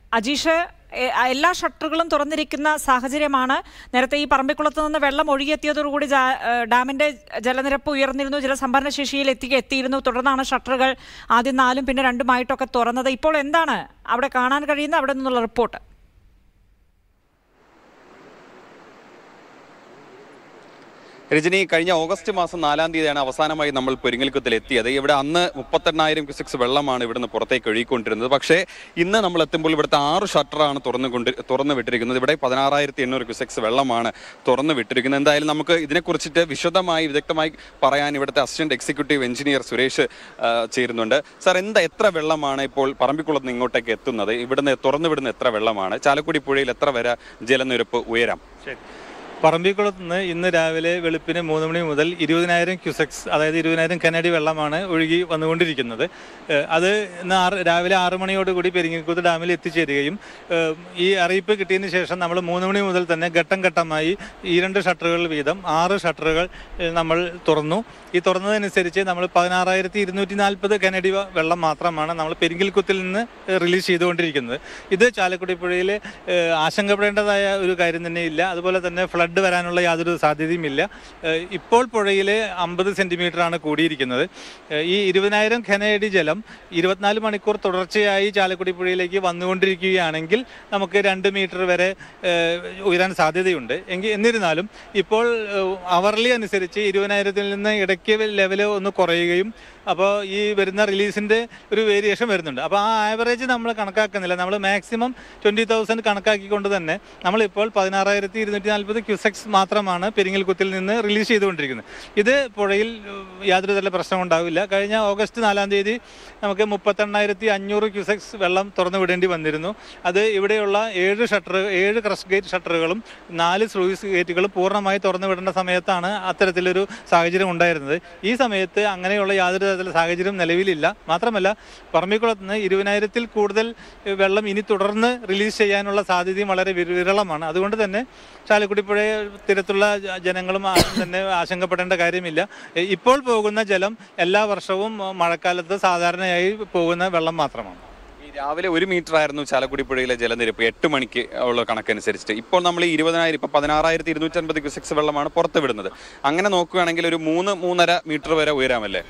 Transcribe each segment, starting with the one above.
Ajeesh A- എല്ലാ ഷട്ടറുകളും തുറന്നിരിക്കുന്ന സാഹചര്യമാണ് നേരത്തെ ഈ പറമ്പിക്കുളത്ത് നിന്ന് വെള്ളം ഒഴുകിയെത്തിയതോടുകൂടി ജാ- ഏഹ് ഡാമിന്റെ ജലനിരപ്പ് ഉയർന്നിരുന്നു ജലസംഭരണ ശേഷിയിൽ എത്തി എത്തിയിരുന്നു തുടർന്നാണ് ഷട്ടറുകൾ ആദ്യം നാലും പിന്നെ രണ്ടുമായിട്ടൊക്കെ തുറന്നത് ഇപ്പോൾ എന്താണ് അവിടെ കാണാൻ കഴിയുന്ന അവിടെ നിന്നുള്ള റിപ്പോർട്ട് രജനി കഴിഞ്ഞ ഓഗസ്റ്റ് മാസം നാലാം തീയതിയാണ് അവസാനമായി നമ്മൾ പെരിങ്ങൽക്കുത്തിൽ എത്തിയത് ഇവിടെ അന്ന് മുപ്പത്തെണ്ണായിരം ക്യൂസിക്സ് വെള്ളമാണ് ഇവിടുന്ന് പുറത്തേക്ക് ഒഴുകിക്കൊണ്ടിരുന്നത് പക്ഷേ ഇന്ന് നമ്മൾ എത്തുമ്പോൾ ഇവിടുത്തെ ആറ് ഷട്ടറാണ് തുറന്നുകൊണ്ട് തുറന്നു വിട്ടിരിക്കുന്നത് ഇവിടെ പതിനാറായിരത്തി എണ്ണൂറ് ക്യൂസെക്സ് വെള്ളമാണ് തുറന്നു വിട്ടിരിക്കുന്നത് എന്തായാലും നമുക്ക് ഇതിനെക്കുറിച്ചിട്ട് വിശദമായി വിദഗ്ധമായി പറയാൻ ഇവിടുത്തെ അസിസ്റ്റന്റ് എക്സിക്യൂട്ടീവ് എഞ്ചിനീയർ സുരേഷ് ആ, ചേരുന്നുണ്ട് സാർ എന്താ എത്ര വെള്ളമാണ് ഇപ്പോൾ പറമ്പിക്കുളത്ത് നിന്ന് ഇങ്ങോട്ടേക്ക് എത്തുന്നത് ഇവിടുന്ന് തുറന്നു വിടുന്ന എത്ര വെള്ളമാണ് ചാലക്കുടി പുഴയിൽ എത്ര വരെ ജലനിരപ്പ് ഉയരാം ശരി പറമ്പിക്കുളത്ത് നിന്ന് ഇന്ന് രാവിലെ വെളുപ്പിന് മൂന്ന് മണി മുതൽ ഇരുപതിനായിരം ക്യൂസെക്സ് അതായത് ഇരുപതിനായിരം കനഡി വെള്ളമാണ് ഒഴുകി വന്നുകൊണ്ടിരിക്കുന്നത് ഏഹ് അത് ഇന്ന് ആറ് രാവിലെ ആറ് മണിയോടുകൂടി പെരിങ്ങൽക്കുത്ത് ഡാമിൽ എത്തിച്ചേരുകയും ഏഹ് ഈ അറിയിപ്പ് കിട്ടിയതിന് ശേഷം നമ്മൾ മൂന്ന് മണി മുതൽ തന്നെ ഘട്ടം ഘട്ടമായി ഈ രണ്ട് ഷട്ടറുകൾ വീതം ആറ് ഷട്ടറുകൾ ഏഹ് നമ്മൾ തുറന്നു ഈ തുറന്നതനുസരിച്ച് നമ്മൾ പതിനാറായിരത്തി ഇരുന്നൂറ്റി നാൽപ്പത് കനഡി വ- വെള്ളം മാത്രമാണ് നമ്മൾ പെരിങ്ങൽക്കുത്തിൽ നിന്ന് റിലീസ് ചെയ്തുകൊണ്ടിരിക്കുന്നത് ഇത് ചാലക്കുടി പുഴയിൽ ഏഹ് ആശങ്കപ്പെടേണ്ടതായ ഒരു കാര്യം തന്നെ ഇല്ല അതുപോലെ തന്നെ ഫ്ലഡ് വരാനുള്ള യാതൊരു സാധ്യതയും ഇല്ല ഏഹ് ഇപ്പോൾ പുഴയിൽ അമ്പത് സെന്റിമീറ്റർ ആണ് കൂടിയിരിക്കുന്നത് ഏഹ് ഈ ഇരുപതിനായിരം ഖനയടി ജലം ഇരുപത്തിനാല് മണിക്കൂർ തുടർച്ചയായി ചാലക്കുടി പുഴയിലേക്ക് വന്നുകൊണ്ടിരിക്കുകയാണെങ്കിൽ നമുക്ക് രണ്ട് മീറ്റർ വരെ ഏഹ് ഉയരാൻ സാധ്യതയുണ്ട് എങ്കിൽ എന്നിരുന്നാലും ഇപ്പോൾ അവർലി അനുസരിച്ച് ഇരുപതിനായിരത്തിൽ നിന്ന് ഇടയ്ക്ക് ലെവൽ ഒന്ന് കുറയുകയും അപ്പോൾ ഈ വരുന്ന റിലീസിൻ്റെ ഒരു വേരിയേഷൻ വരുന്നുണ്ട് അപ്പോൾ ആ ആവറേജ് നമ്മൾ കണക്കാക്കുന്നില്ല നമ്മൾ മാക്സിമം ട്വൻറ്റി തൗസൻഡ് കണക്കാക്കിക്കൊണ്ട് തന്നെ നമ്മളിപ്പോൾ പതിനാറായിരത്തി ഇരുന്നൂറ്റി നാൽപ്പത് ക്യൂസെക്സ് മാത്രമാണ് പെരിങ്ങൽകുത്തിൽ നിന്ന് റിലീസ് ചെയ്തുകൊണ്ടിരിക്കുന്നത് ഇത് പുഴയിൽ ഏഹ്, യാതൊരു തര പ്രശ്നം ഉണ്ടാവില്ല കഴിഞ്ഞ ഓഗസ്റ്റ് നാലാം തീയതി നമുക്ക് മുപ്പത്തെണ്ണായിരത്തി അഞ്ഞൂറ് ക്യൂസെക്സ് വെള്ളം തുറന്നു വിടേണ്ടി വന്നിരുന്നു അത് ഇവിടെയുള്ള ഏഴ് ഷട്ടർ ഏഴ് ക്രഷ് ഗേറ്റ് ഷട്ടറുകളും നാല് സ്ലൂയിസ് ഗേറ്റുകളും പൂർണ്ണമായി തുറന്നു വിടേണ്ട സമയത്താണ് അത്തരത്തിലൊരു സാഹചര്യം ഉണ്ടായിരുന്നത് ഈ സമയത്ത് അങ്ങനെയുള്ള യാതൊരു തരത്തിലുള്ള സാഹചര്യം നിലവിലില്ല മാത്രമല്ല പറമ്പിക്കുളത്ത് നിന്ന് ഇരുപതിനായിരത്തിൽ കൂടുതൽ ഏഹ്, വെള്ളം ഇനി തുടർന്ന് റിലീസ് ചെയ്യാനുള്ള സാധ്യതയും വളരെ വിര- വിരളമാണ് അതുകൊണ്ട് തന്നെ ചാലക്കുടി പുഴ തീരത്തുള്ള ജ- ജനങ്ങളും ആരും തന്നെ ആശങ്കപ്പെടേണ്ട കാര്യമില്ല ഏഹ്, ഇപ്പോൾ പോകുന്ന ജലം എല്ലാ വർഷവും ഏഹ്, മഴക്കാലത്ത് സാധാരണയായി പോകുന്ന വെള്ളം മാത്രമാണ് ഈ രാവിലെ ഒരു മീറ്റർ ആയിരുന്നു ചാലക്കുടി പുഴയിലെ ജലനിരപ്പ് എട്ട് മണിക്ക് ഉള്ള കണക്കനുസരിച്ചിട്ട് ഇപ്പോൾ നമ്മൾ ഈ ഇരുപതിനായിരം ഇപ്പൊ പതിനാറായിരത്തി ഇരുന്നൂറ്റി അൻപത് ക്യൂസെക്സ് വെള്ളമാണ് പുറത്ത് വിടുന്നത് അങ്ങനെ നോക്കുകയാണെങ്കിൽ ഒരു മൂന്ന് മൂന്നര മീറ്റർ വരെ ഉയരാമല്ലേ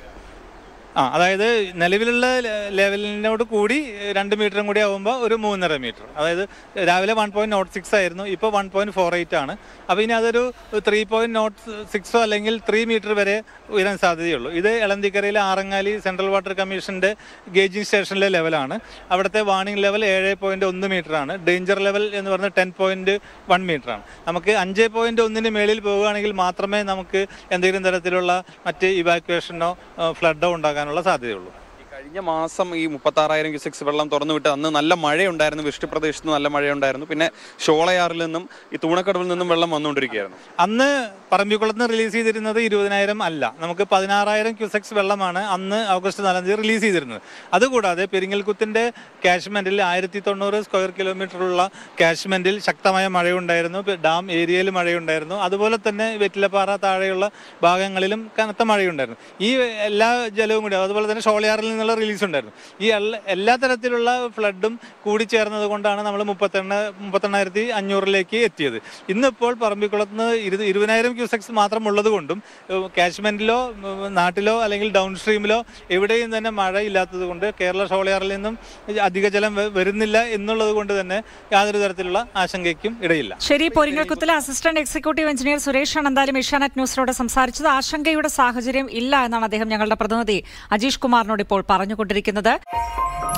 ആ അതായത് നിലവിലുള്ള ലെ- ലെവലിനോട് കൂടി രണ്ട് മീറ്ററും കൂടി ആകുമ്പോൾ ഒരു മൂന്നര മീറ്റർ അതായത് രാവിലെ വൺ പോയിന്റ് നോട്ട് സിക്സ് ആയിരുന്നു ഇപ്പോൾ വൺ പോയിന്റ് ഫോർ എയ്റ്റ് ആണ് അപ്പോൾ ഇനി അതൊരു ത്രീ പോയിന്റ് നോട്ട് സിക്സോ അല്ലെങ്കിൽ ത്രീ മീറ്റർ വരെ ഉയരാൻ സാധ്യതയുള്ളൂ ഇത് എളന്തിക്കരയിലെ ആറങ്ങാലി സെൻട്രൽ വാട്ടർ കമ്മീഷന്റെ ഗേജിംഗ് സ്റ്റേഷനിലെ ലെവലാണ് അവിടുത്തെ വാർണിംഗ് ലെവൽ ഏഴ് പോയിന്റ് ഒന്ന് മീറ്റർ ആണ് ഡേഞ്ചർ ലെവൽ എന്ന് പറഞ്ഞാൽ ടെൻ പോയിന്റ് വൺ മീറ്റർ ആണ് നമുക്ക് അഞ്ച് പോയിന്റ് ഒന്നിന് മേളിൽ പോവുകയാണെങ്കിൽ മാത്രമേ നമുക്ക് എന്തെങ്കിലും തരത്തിലുള്ള മറ്റ് ഇവാക്യുവേഷനോ ഫ്ലഡോ ഉണ്ടാകാനുള്ള സാധ്യതയുള്ളൂ ഈ കഴിഞ്ഞ മാസം ഈ മുപ്പത്താറായിരം ക്യൂസെക്സ് വെള്ളം തുറന്നു വിട്ട് അന്ന് നല്ല മഴയുണ്ടായിരുന്നു വൃഷ്ടിപ്രദേശത്ത് നല്ല മഴയുണ്ടായിരുന്നു പിന്നെ ഷോളയാറിൽ നിന്നും ഈ തൂണക്കടവിൽ നിന്നും വെള്ളം വന്നുകൊണ്ടിരിക്കുകയായിരുന്നു അന്ന് പറമ്പിക്കുളത്ത് നിന്ന് റിലീസ് ചെയ്തിരുന്നത് ഇരുപതിനായിരം അല്ല നമുക്ക് പതിനാറായിരം ക്യൂസെക്സ് വെള്ളമാണ് അന്ന് ഓഗസ്റ്റ് നാലാം തീയതി റിലീസ് ചെയ്തിരുന്നത് അതുകൂടാതെ പെരിങ്ങൽകുത്തിന്റെ കാഷ്മെന്റിൽ ആയിരത്തി തൊണ്ണൂറ് സ്ക്വയർ കിലോമീറ്ററുള്ള കാഷ്മെന്റിൽ ശക്തമായ മഴയുണ്ടായിരുന്നു പി- ഡാം ഏരിയയിൽ മഴയുണ്ടായിരുന്നു അതുപോലെ തന്നെ വെറ്റിലപ്പാറ താഴെയുള്ള ഭാഗങ്ങളിലും കനത്ത മഴയുണ്ടായിരുന്നു ഈ എല്ലാ ജലവും കൂടി അതുപോലെ തന്നെ ഷോളിയാറിൽ നിന്നുള്ള റിലീസ് ഉണ്ടായിരുന്നു ഈ എല്ലാ- എല്ലാ തരത്തിലുള്ള ഫ്ലഡും കൂടിച്ചേർന്നത് കൊണ്ടാണ് നമ്മൾ മുപ്പത്തെണ്ണ മുപ്പത്തെണ്ണായിരത്തി അഞ്ഞൂറിലേക്ക് എത്തിയത് ഇന്നിപ്പോൾ പറമ്പിക്കുളത്ത് നിന്ന് ഇരു ഇരുപതിനായിരം ക്യൂസെക്സ് മാത്രം ഉള്ളത് കൊണ്ടും കാഷ്മെന്റിലോ നാട്ടിലോ അല്ലെങ്കിൽ ഡൗൺ സ്ട്രീമിലോ എവിടെയും തന്നെ മഴ ഇല്ലാത്തത് കൊണ്ട് കേരള ഷോളിയാറിൽ നിന്നും അധിക ജലം വ- വരുന്നില്ല എന്നുള്ളത് കൊണ്ട് തന്നെ യാതൊരു തരത്തിലുള്ള ആശങ്കയ്ക്കും ഇടയില്ല ശരി പൊരിങ്ങൽക്കുത്തിലെ അസിസ്റ്റന്റ് എക്സിക്യൂട്ടീവ് എഞ്ചിനീയർ സുരേഷാണ് എന്തായാലും ഏഷ്യാനെറ്റ് ന്യൂസിനോട് സംസാരിച്ചത് ആശങ്കയുടെ സാഹചര്യം ഇല്ല എന്നാണ് അദ്ദേഹം ഞങ്ങളുടെ പ്രതിനിധി അജീഷ് കുമാറിനോട് ഇപ്പോൾ പറഞ്ഞുകൊണ്ടിരിക്കുന്നത്